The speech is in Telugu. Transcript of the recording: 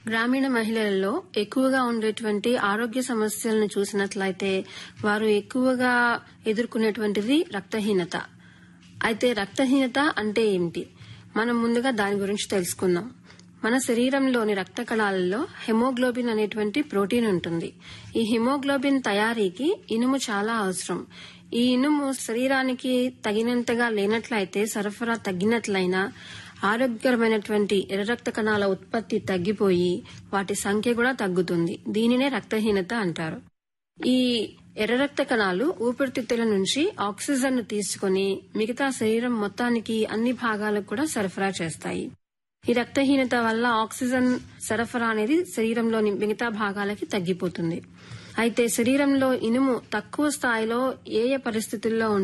గ్రామీణ మహిళలలో ఎక్కువగా ఉండేటువంటి ఆరోగ్య సమస్యలను చూసినట్లయితే వారు ఎక్కువగా ఎదుర్కొనేటువంటిది రక్తహీనత అయితే రక్తహీనత అంటే ఏమిటి మనం ముందుగా దాని గురించి తెలుసుకుందాం మన శరీరంలోని రక్త కణాలలో హెమోగ్లోబిన్ అనేటువంటి ప్రోటీన్ ఉంటుంది ఈ హిమోగ్లోబిన్ తయారీకి ఇనుము చాలా అవసరం ఈ ఇనుము శరీరానికి తగినంతగా లేనట్లయితే సరఫరా తగ్గినట్లయినా ఆరోగ్యకరమైనటువంటి ఎర్ర రక్త కణాల ఉత్పత్తి తగ్గిపోయి వాటి సంఖ్య కూడా తగ్గుతుంది దీనినే రక్తహీనత అంటారు ఈ ఎర్ర రక్త కణాలు ఊపిరితిత్తుల నుంచి ఆక్సిజన్ ను తీసుకుని మిగతా శరీరం మొత్తానికి అన్ని భాగాలకు కూడా సరఫరా చేస్తాయి ఈ రక్తహీనత వల్ల ఆక్సిజన్ సరఫరా అనేది శరీరంలోని మిగతా భాగాలకి తగ్గిపోతుంది అయితే శరీరంలో ఇనుము తక్కువ స్థాయిలో ఏ ఏ పరిస్థితుల్లో